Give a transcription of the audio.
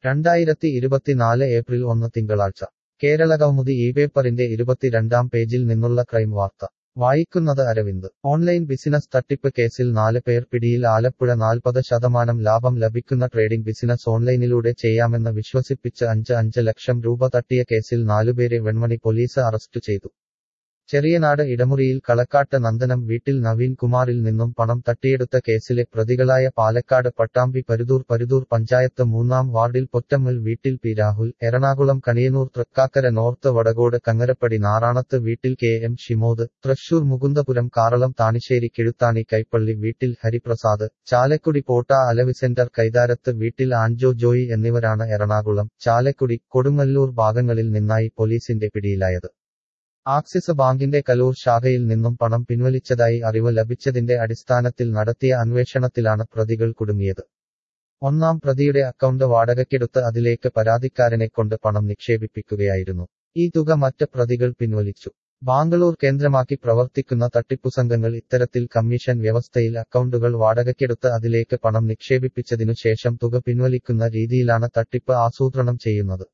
രണ്ടായിരത്തി ഇരുപത്തിനാല് ഏപ്രിൽ ഒന്ന് തിങ്കളാഴ്ച കേരളകൗമുദി ഈ പേപ്പറിന്റെ ഇരുപത്തിരണ്ടാം പേജിൽ നിന്നുള്ള ക്രൈം വാർത്ത വായിക്കുന്നത് അരവിന്ദ് ഓൺലൈൻ ബിസിനസ് തട്ടിപ്പ് കേസിൽ നാല് പേർ പിടിയിൽ ആലപ്പുഴ നാൽപ്പത് ശതമാനം ലാഭം ലഭിക്കുന്ന ട്രേഡിംഗ് ബിസിനസ് ഓൺലൈനിലൂടെ ചെയ്യാമെന്ന് വിശ്വസിപ്പിച്ച് അഞ്ച് അഞ്ച് ലക്ഷം രൂപ തട്ടിയ കേസിൽ നാലുപേരെ വെൺമണി പോലീസ് അറസ്റ്റ് ചെയ്തു ചെറിയനാട് ഇടമുറിയിൽ കളക്കാട്ട് നന്ദനം വീട്ടിൽ നവീൻ കുമാറിൽ നിന്നും പണം തട്ടിയെടുത്ത കേസിലെ പ്രതികളായ പാലക്കാട് പട്ടാമ്പി പരുതൂർ പരുതൂർ പഞ്ചായത്ത് മൂന്നാം വാർഡിൽ പൊറ്റമ്മൽ വീട്ടിൽ പി രാഹുൽ എറണാകുളം കണിയനൂർ തൃക്കാക്കര നോർത്ത് വടകോട് കങ്ങരപ്പടി നാറാണത്ത് വീട്ടിൽ കെ എം ഷിമോദ് തൃശൂർ മുകുന്ദപുരം കാറളം താണിശ്ശേരി കിഴുത്താണി കൈപ്പള്ളി വീട്ടിൽ ഹരിപ്രസാദ് ചാലക്കുടി പോട്ട അലവിസെന്റർ കൈതാരത്ത് വീട്ടിൽ ആൻജോ ജോയി എന്നിവരാണ് എറണാകുളം ചാലക്കുടി കൊടുങ്ങല്ലൂർ ഭാഗങ്ങളിൽ നിന്നായി പോലീസിന്റെ പിടിയിലായത് ആക്സിസ് ബാങ്കിന്റെ കലൂർ ശാഖയിൽ നിന്നും പണം പിൻവലിച്ചതായി അറിവ് ലഭിച്ചതിന്റെ അടിസ്ഥാനത്തിൽ നടത്തിയ അന്വേഷണത്തിലാണ് പ്രതികൾ കുടുങ്ങിയത് ഒന്നാം പ്രതിയുടെ അക്കൗണ്ട് വാടകയ്ക്കെടുത്ത് അതിലേക്ക് പരാതിക്കാരനെ കൊണ്ട് പണം നിക്ഷേപിപ്പിക്കുകയായിരുന്നു ഈ തുക മറ്റ് പ്രതികൾ പിൻവലിച്ചു ബാംഗ്ലൂർ കേന്ദ്രമാക്കി പ്രവർത്തിക്കുന്ന തട്ടിപ്പുസംഘങ്ങൾ ഇത്തരത്തിൽ കമ്മീഷൻ വ്യവസ്ഥയിൽ അക്കൗണ്ടുകൾ വാടകയ്ക്കെടുത്ത് അതിലേക്ക് പണം നിക്ഷേപിപ്പിച്ചതിനു ശേഷം തുക പിൻവലിക്കുന്ന രീതിയിലാണ് തട്ടിപ്പ് ആസൂത്രണം ചെയ്യുന്നത്